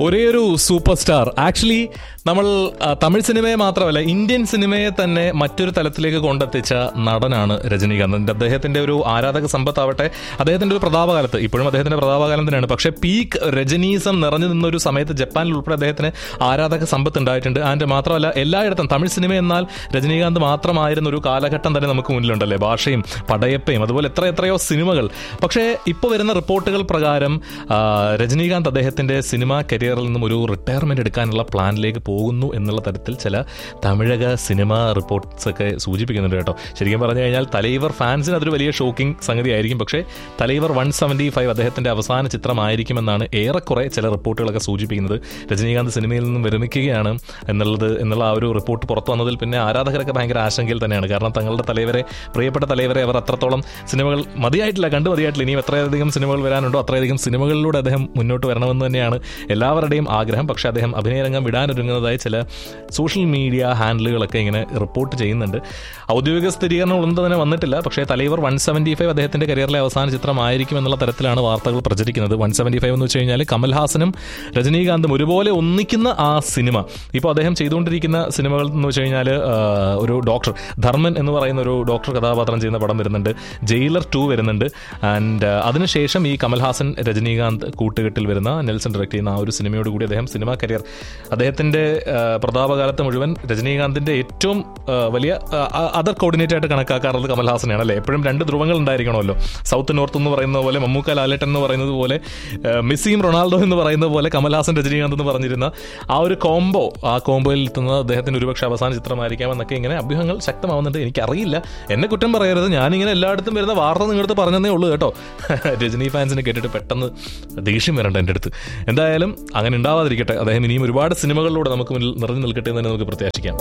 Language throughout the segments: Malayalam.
ഒരേ ഒരു സൂപ്പർ സ്റ്റാർ ആക്ച്വലി നമ്മൾ ആ, തമിഴ് സിനിമയെ മാത്രമല്ല ഇന്ത്യൻ സിനിമയെ തന്നെ മറ്റൊരു തലത്തിലേക്ക് കൊണ്ടെത്തിച്ച നടനാണ് രജനീകാന്ത് അദ്ദേഹത്തിന്റെ ഒരു ആരാധക സമ്പത്താവട്ടെ അദ്ദേഹത്തിന്റെ ഒരു പ്രതാപകാലത്ത് ഇപ്പോഴും അദ്ദേഹത്തിന്റെ പ്രതാപകാലം തന്നെയാണ് പക്ഷേ പീക്ക് രജനീസം നിറഞ്ഞു നിന്ന ഒരു സമയത്ത് ജപ്പാനിൽ ഉൾപ്പെടെ അദ്ദേഹത്തിന് ആരാധക സമ്പത്ത് ഉണ്ടായിട്ടുണ്ട് ആൻഡ് മാത്രമല്ല എല്ലായിടത്തും തമിഴ് സിനിമ എന്നാൽ രജനീകാന്ത് മാത്രമായിരുന്ന ഒരു കാലഘട്ടം തന്നെ നമുക്ക് മുന്നിലുണ്ടല്ലേ ഭാഷയും പടയപ്പയും അതുപോലെ എത്ര എത്രയോ സിനിമകൾ പക്ഷേ ഇപ്പോൾ വരുന്ന റിപ്പോർട്ടുകൾ പ്രകാരം ആ, രജനീകാന്ത് അദ്ദേഹത്തിന്റെ സിനിമാ കരിയറിൽ നിന്നും ഒരു റിട്ടയർമെന്റ് എടുക്കാനുള്ള പ്ലാനിലേക്ക് പോകുന്നു എന്നുള്ള തരത്തിൽ ചില തമിഴക സിനിമ റിപ്പോർട്ട്സ് ഒക്കെ സൂചിപ്പിക്കുന്നുണ്ട് കേട്ടോ ശരിക്കും പറഞ്ഞു കഴിഞ്ഞാൽ തലൈവർ ഫാൻസിന് അതൊരു വലിയ ഷോക്കിംഗ് സംഗതി ആയിരിക്കും പക്ഷേ തലൈവർ വൺ സെവൻറ്റി ഫൈവ് അദ്ദേഹത്തിന്റെ അവസാന ചിത്രമായിരിക്കുമെന്നാണ് ഏറെക്കുറെ ചില റിപ്പോർട്ടുകളൊക്കെ സൂചിപ്പിക്കുന്നത് രജനീകാന്ത് സിനിമയിൽ നിന്നും വിരമിക്കുകയാണ് എന്നുള്ളത് എന്നുള്ള ആ ഒരു റിപ്പോർട്ട് പുറത്തു വന്നതിൽ പിന്നെ ആരാധകരൊക്കെ ഭയങ്കര ആശങ്കയിൽ തന്നെയാണ് കാരണം തങ്ങളുടെ തലവരെ പ്രിയപ്പെട്ട തലവരെ അവർ അത്രത്തോളം സിനിമകൾ മതിയായിട്ടില്ല കണ്ടു മതിയായിട്ടില്ല ഇനിയും എത്രയധികം സിനിമകൾ വരാനുണ്ടോ അത്രയധികം സിനിമകളിലൂടെ അദ്ദേഹം മുന്നോട്ട് വരണമെന്ന് തന്നെയാണ് എല്ലാവരുടെയും ആഗ്രഹം പക്ഷേ അദ്ദേഹം അഭിനയരംഗം വിടാനൊരുങ്ങുന്നതായി ചില സോഷ്യൽ മീഡിയ ഹാൻഡിലുകളൊക്കെ ഇങ്ങനെ റിപ്പോർട്ട് ചെയ്യുന്നുണ്ട് ഔദ്യോഗിക സ്ഥിരീകരണം ഒന്നും തന്നെ വന്നിട്ടില്ല പക്ഷേ തലൈവർ വൺ സെവൻറ്റി ഫൈവ് അദ്ദേഹത്തിന്റെ കരിയറിലെ അവസാന ചിത്രമായിരിക്കും എന്നുള്ള തരത്തിലാണ് വാർത്തകൾ പ്രചരിക്കുന്നത് വൺ സെവൻറ്റി ഫൈവ് എന്ന് വെച്ച് കഴിഞ്ഞാൽ കമൽഹാസനും രജനീകാന്തും ഒരുപോലെ ഒന്നിക്കുന്ന ആ സിനിമ ഇപ്പോൾ അദ്ദേഹം ചെയ്തുകൊണ്ടിരിക്കുന്ന സിനിമകൾ എന്ന് വെച്ച് കഴിഞ്ഞാൽ ഒരു ഡോക്ടർ ധർമ്മൻ എന്ന് പറയുന്ന ഒരു ഡോക്ടർ കഥാപാത്രം ചെയ്യുന്ന പടം വരുന്നുണ്ട് ജയിലർ ടു വരുന്നുണ്ട് ആൻഡ് അതിനുശേഷം ഈ കമൽഹാസൻ രജനീകാന്ത് കൂട്ടുകെട്ടിൽ വരുന്ന നെൽസൺ ഡയറക്ട് ചെയ്യുന്ന ആ ഒരു സിനിമയോട് കൂടി അദ്ദേഹം സിനിമാ കരിയർ അദ്ദേഹത്തിന്റെ ആ, പ്രതാപകാലത്ത് മുഴുവൻ രജനീകാന്തിന്റെ ഏറ്റവും ആ, വലിയ അതർ കോർഡിനേറ്റ് ആയിട്ട് കണക്കാക്കാറുള്ളത് കമൽഹാസനെയാണ് അല്ലേ എപ്പോഴും രണ്ട് ധ്രുവങ്ങൾ ഉണ്ടായിരിക്കണമല്ലോ സൗത്ത് നോർത്ത് എന്ന് പറയുന്ന പോലെ മമ്മൂക്ക ലാലേട്ടൻ എന്ന് പറയുന്നത് പോലെ ആ, മെസ്സിയും റൊണാൾഡോ എന്ന് പറയുന്നത് പോലെ കമൽഹാസൻ രജനീകാന്ത് എന്ന് പറഞ്ഞിരുന്ന ആ ഒരു കോംബോ ആ കോംബോയിൽ എത്തുന്നത് അദ്ദേഹത്തിന് ഒരുപക്ഷെ അവസാന ചിത്രമായിരിക്കാം എന്നൊക്കെ ഇങ്ങനെ അഭ്യൂഹങ്ങൾ ശക്തമാവുന്നുണ്ട് എനിക്കറിയില്ല എന്നെ കുറ്റം പറയരുത് ഞാനിങ്ങനെ എല്ലായിടത്തും വരുന്ന വാർത്ത നിങ്ങളടുത്ത് പറഞ്ഞതേ ഉള്ളൂ കേട്ടോ രജനി ഫാൻസിനെ കേട്ടിട്ട് പെട്ടെന്ന് ദേഷ്യം വരണ്ട എൻ്റെ അടുത്ത് എന്തായാലും അങ്ങനെ ഉണ്ടാവാതിരിക്കട്ടെ അദ്ദേഹം ഇനിയും ഒരുപാട് സിനിമകളിലൂടെ നമുക്ക് മുന്നിൽ നിറഞ്ഞു നിൽക്കട്ടെ എന്ന് തന്നെ നമുക്ക് പ്രത്യാശിക്കാം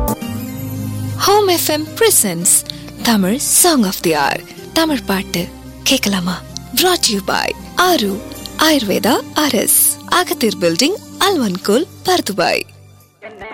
home FM presents Tamil song of the hour Tamil பாட்டு கேட்கலாமா brought யூ பாய் ஆரு ஆயுர்வேதா ஆர்எஸ் அகத்தீர் பில்டிங் அல்வன்கோல் பர்துபாய்